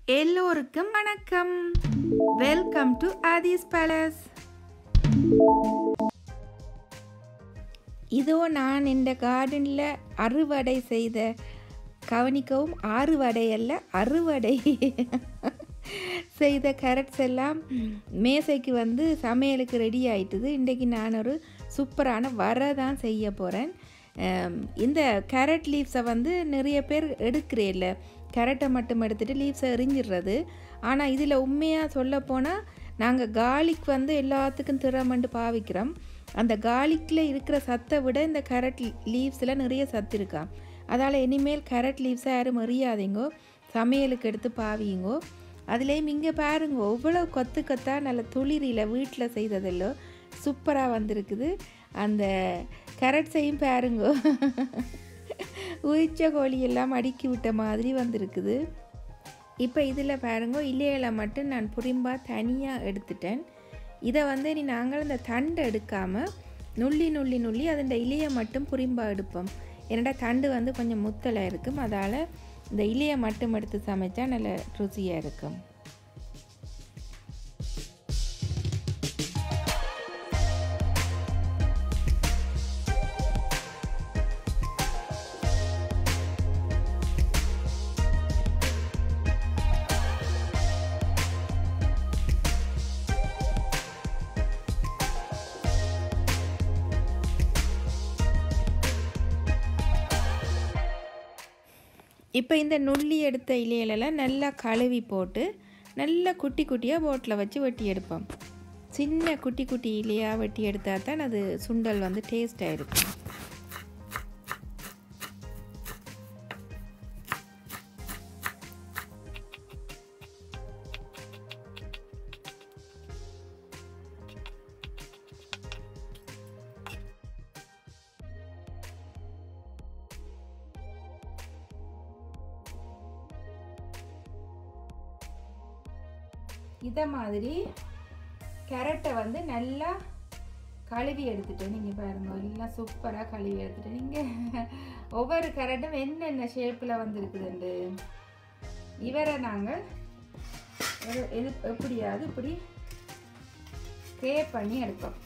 எல்லோருக்கும் வணக்கம் welcome to Aadhi's palace இதோ நான் இந்த கார்டனில் அறுவடை செய்த கவனிக்கவும் அறுவடை அல்ல அறுவடை செய்த கேரட்ஸ் எல்லாம் மேசைக்கு வந்து சமையலுக்கு ரெடி ஆயிட்டுது இன்றைக்கு நான் ஒரு சூப்பரான வர தான் செய்ய போகிறேன் இந்த கேரட் லீவ்ஸை வந்து நிறைய பேர் எடுக்கிறே இல்லை கேரட்டை மட்டும் எடுத்துகிட்டு லீவ்ஸை எரிஞ்சிடுறது ஆனால் இதில் உண்மையாக சொல்ல போனால் நாங்கள் கார்லிக் வந்து எல்லாத்துக்கும் திறமண்டு பாவிக்கிறோம் அந்த கார்லிக்கில் இருக்கிற சத்தை விட இந்த கேரட் லீவ்ஸில் நிறைய சத்து இருக்கா அதால் இனிமேல் கேரட் லீவ்ஸை யாரும் எறியாதீங்கோ சமையலுக்கு எடுத்து பாவிங்கோ அதுலேயும் இங்கே பாருங்க எவ்வளோ கொத்து கொத்தாக நல்ல துளிரில் வீட்டில் செய்ததெல்லோ சூப்பராக வந்திருக்குது அந்த கேரட்ஸையும் பாருங்கோ உயிச்ச கோழியெல்லாம் அடுக்கி விட்ட மாதிரி வந்திருக்குது இப்போ இதில் பாருங்க இலையில மட்டும் நான் புரிம்பாக தனியாக எடுத்துட்டேன் இதை வந்து நீ நாங்கள் இந்த தண்டை எடுக்காமல் நுள்ளி நுள்ளி நுள்ளி அதன் இலையை மட்டும் புரிம்பாக எடுப்போம் என்னடா தண்டு வந்து கொஞ்சம் முத்தலாக இருக்கும் அதால் இந்த இலையை மட்டும் எடுத்து சமைச்சா நல்ல ருசியாக இருக்கும் இப்போ இந்த நுள்ளி எடுத்த இலையிலலாம் நல்லா கழுவி போட்டு நல்லா குட்டி குட்டியாக போட்டில் வச்சு வெட்டி எடுப்போம் சின்ன குட்டி குட்டி இலையாக வெட்டி எடுத்தால் தான் அது சுண்டல் வந்து டேஸ்ட்டாக இருக்கும் இதை மாதிரி கேரட்டை வந்து நல்லா கழுவி எடுத்துட்டேன் நீங்கள் பாருங்க எல்லாம் சூப்பராக கழுவி எடுத்துட்டேன் நீங்கள் ஒவ்வொரு கேரட்டும் என்னென்ன ஷேப்பில் வந்துருக்குதுண்டு இவரை நாங்கள் ஒரு எது எப்படியாவது இப்படி ஸ்ப்ரே பண்ணி எடுப்போம்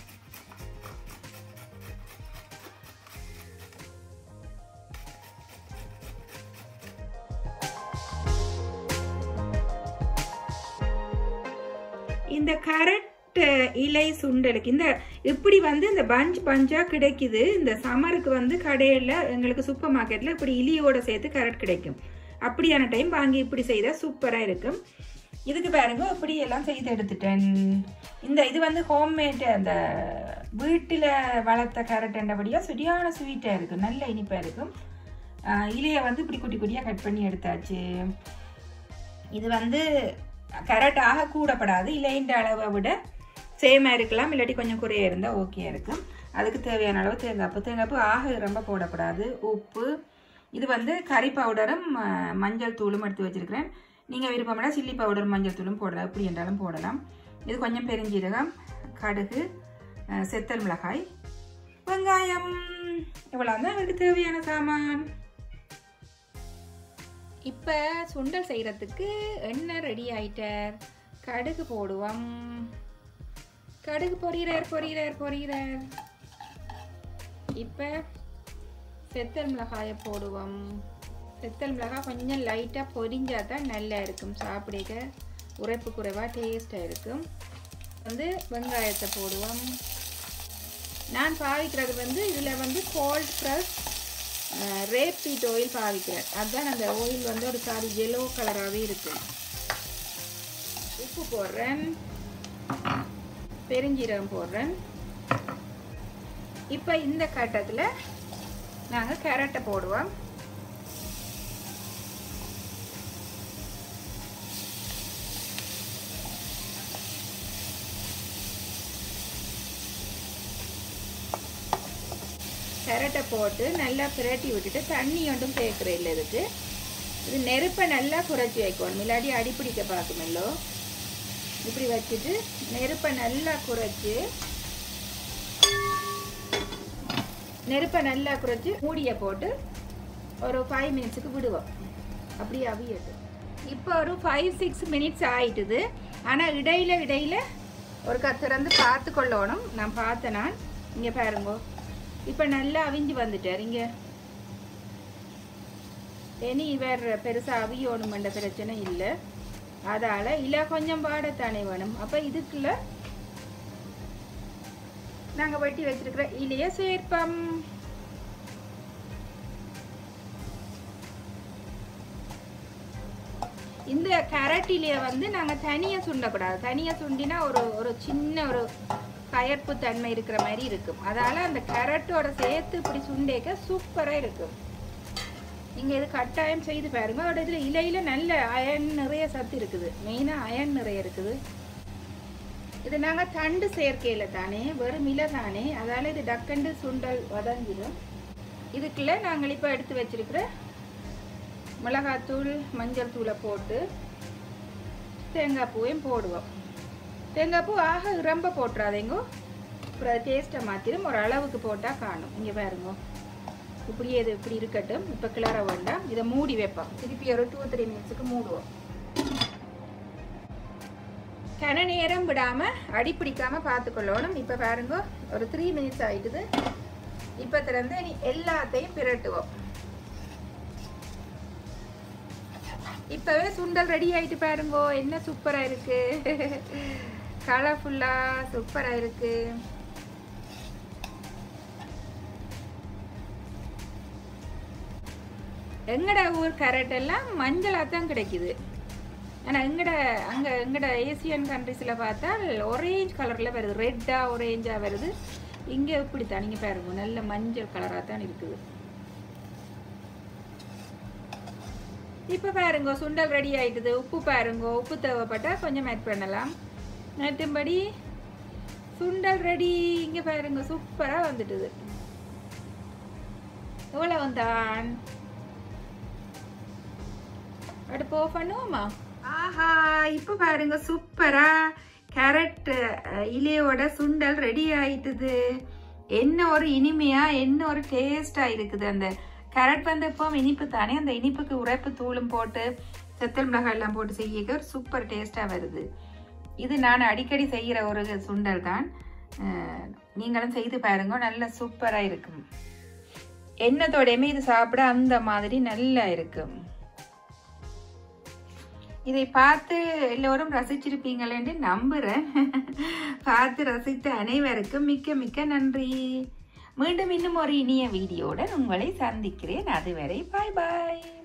இந்த கரட் இலை சுண்டலுக்கு இந்த இப்படி வந்து இந்த பஞ்ச் பஞ்சாக கிடைக்குது இந்த சம்மருக்கு வந்து கடையில் எங்களுக்கு சூப்பர் மார்க்கெட்டில் இப்படி இலியோட சேர்த்து கரட் கிடைக்கும் அப்படியான டைம் வாங்கி இப்படி செய்தால் சூப்பராக இருக்கும் இதுக்கு பாருங்க இப்படி எல்லாம் செய்து எடுத்துட்டேன் இந்த இது வந்து ஹோம்மேட் அந்த வீட்டில் வளர்த்த கேரட் என்றபடியாக சரியான ஸ்வீட்டாக இருக்கும் நல்ல இனிப்பாக இருக்கும் இலையை வந்து இப்படி குட்டி குட்டியாக கட் பண்ணி எடுத்தாச்சு இது வந்து கரெக்ட் ஆக கூடப்படாது இல்லைன்ற அளவை விட சேமாக இருக்கலாம் இல்லாட்டி கொஞ்சம் குறைய இருந்தால் ஓகே இருக்கும் அதுக்கு தேவையான அளவு தேங்காய்ப்பு தேங்காய்ப்பு ஆக ரொம்ப போடக்கூடாது உப்பு இது வந்து கறி பவுடரும் மஞ்சள் தூளும் எடுத்து வச்சுருக்கிறேன் நீங்கள் விருப்பம்னா சில்லி பவுடர் மஞ்சள் தூளும் போடலாம் எப்படி என்றாலும் போடலாம் இது கொஞ்சம் பெருஞ்சீரகம் கடுகு செத்தல் மிளகாய் வெங்காயம் இவ்வளோ தான் எனக்கு தேவையான சாமான் இப்போ சுண்டல் செய்கிறதுக்கு எண்ணெய் ரெடி ஆயிட்டார் கடுகு போடுவோம் கடுகு பொரியிறார் பொரியிறார் பொரியிறார் இப்போ செத்தல் மிளகாயை போடுவோம் செத்தல் மிளகாய் கொஞ்சம் லைட்டாக பொரிஞ்சால் தான் நல்லா இருக்கும் சாப்பிடுக உரைப்பு குறைவாக டேஸ்ட்டாக இருக்கும் வந்து வெங்காயத்தை போடுவோம் நான் பாவிக்கிறது வந்து இதில் வந்து cold press rapeseed oil பாவிக்கிறேன் அதுதான் அந்த ஆயில் வந்து ஒரு சாரி எல்லோ கலராகவே இருக்கும் உப்பு போடுறேன் பெருஞ்சீரகம் போடுறேன் இப்போ இந்த கட்டத்தில் நாங்கள் கேரட்டை போடுவோம் கேரட்டை போட்டு நல்லா பிரட்டி விட்டுட்டு தண்ணி ஒன்றும் சேர்க்குற இல்லை இதுக்கு இது நெருப்பை நல்லா குறைச்சி வைக்கணும் இல்லாட்டி அடிப்பிடிக்க பார்க்குமல்லோ இப்படி வச்சுட்டு நெருப்பை நல்லா குறைச்சி நெருப்பை நல்லா குறைச்சி மூடியை போட்டு ஒரு ஃபைவ் மினிட்ஸுக்கு விடுவோம் அப்படியே அவியட்டும் இப்போ ஒரு ஃபைவ் சிக்ஸ் மினிட்ஸ் ஆயிட்டுது ஆனால் இடையில இடையில ஒரு கத்திறந்து பார்த்து கொள்ளணும் நான் பார்த்தேன் நான் இங்கே பாருங்க இப்போ நல்லா அவிஞ்சு வந்துட்டார் இங்கே இனி இவர் பெருசாக அவியணுமென்ற பிரச்சனை இல்லை அதால் இல்லை கொஞ்சம் பாடத்தானே வேணும் அப்போ இதுக்குள்ள நாங்கள் வெட்டி வச்சிருக்கிற இலைய சேர்ப்போம் இந்த கரட்டிலேயே வந்து நாங்கள் தனியாக சுண்டக்கூடாது தனியாக சுண்டினா ஒரு ஒரு சின்ன ஒரு கயர்ப்பு தன்மை இருக்கிற மாதிரி இருக்கும் அதால் அந்த கரட்டோட சேர்த்து இப்படி சுண்டேக்க சூப்பராக இருக்கும் நீங்கள் இது கட்டாயம் செய்து பாருங்க அதோட இதில் இலையில் நல்ல அயன் நிறைய சத்து இருக்குது மெயினாக அயன் நிறைய இருக்குது இது நாங்கள் தண்டு சேர்க்கையில் தானே வெறும் இலை தானே அதால் இது டக்கண்டு சுண்டல் வதங்கிடும் இதுக்குள்ள நாங்கள் இப்போ எடுத்து வச்சிருக்கிற மிளகாத்தூள் மஞ்சள் தூளை போட்டு தேங்காய் பூவையும் போடுவோம் தேங்காய் பூ ஆக ரொம்ப போட்டுறாதேங்கோ அப்புறம் டேஸ்ட்டை மாற்றிடும் ஒரு அளவுக்கு போட்டால் காணும் இங்கே பாருங்க இப்படியே இது இப்படி இருக்கட்டும் இப்போ கிளற வேண்டாம் இதை மூடி வைப்போம் திருப்பி ஒரு டூ த்ரீ மினிட்ஸுக்கு மூடுவோம் கன நேரம் விடாமல் அடி பிடிக்காமல் பார்த்துக்கொள்ளணும் இப்போ பாருங்க ஒரு த்ரீ மினிட்ஸ் ஆயிட்டுது இப்போ திறந்து நீ எல்லாத்தையும் பிரட்டுவோம் இப்பவே சுண்டல் ரெடி ஆயிட்டு பாருங்கோ என்ன சூப்பரா இருக்கு கலர்ஃபுல்லா சூப்பரா இருக்கு எங்கட ஊர் கரெக்ட் எல்லாம் மஞ்சளா தான் கிடைக்குது ஆனால் எங்கட அங்கே எங்கட ஏசியன் கண்ட்ரிஸில் பார்த்தா ஒரேஞ்ச் கலரில் வருது ரெட்டாக ஒரேஞ்சாக வருது இங்கே இப்படி தான் நீங்கள் பாருங்க நல்ல மஞ்சள் கலராக தான் இருக்குது இப்போ பாருங்க சுண்டல் ரெடி ஆயிட்டுது உப்பு பாருங்க உப்பு தேவைப்பட்டா கொஞ்சம் ஆட் பண்ணலாம் மற்றும்படி சுண்டல் ரெடி இங்கே பாருங்க சூப்பராக வந்துட்டுது எவ்வளோ வந்தான் அடுப்பு ஆஃப் பண்ணுவோமா ஆஹா இப்போ பாருங்க சூப்பரா கேரட் இலையோட சுண்டல் ரெடி ஆயிட்டுது என்ன ஒரு இனிமையா என்ன ஒரு டேஸ்டா இருக்குது அந்த கேரட் வந்து இப்போ இனிப்பு தானே அந்த இனிப்புக்கு உரைப்பு தூளும் போட்டு செத்தல் மிளகாய் எல்லாம் போட்டு செய்ய ஒரு சூப்பர் டேஸ்டா வருது இது நான் அடிக்கடி செய்கிற ஒரு சுண்டல் தான் அஹ், நீங்களும் செய்து பாருங்க நல்ல சூப்பரா இருக்கும் எண்ணத்தோடையுமே இது சாப்பிட அந்த மாதிரி நல்லா இருக்கும் இதை பார்த்து எல்லோரும் ரசிச்சிருப்பீங்களேன்னு நம்புறேன் பார்த்து ரசித்த அனைவருக்கும் மிக்க மிக்க நன்றி மீண்டும் இன்னும் ஒரு இனிய வீடியோட உங்களை சந்திக்கிறேன் அதுவரை பாய் பாய்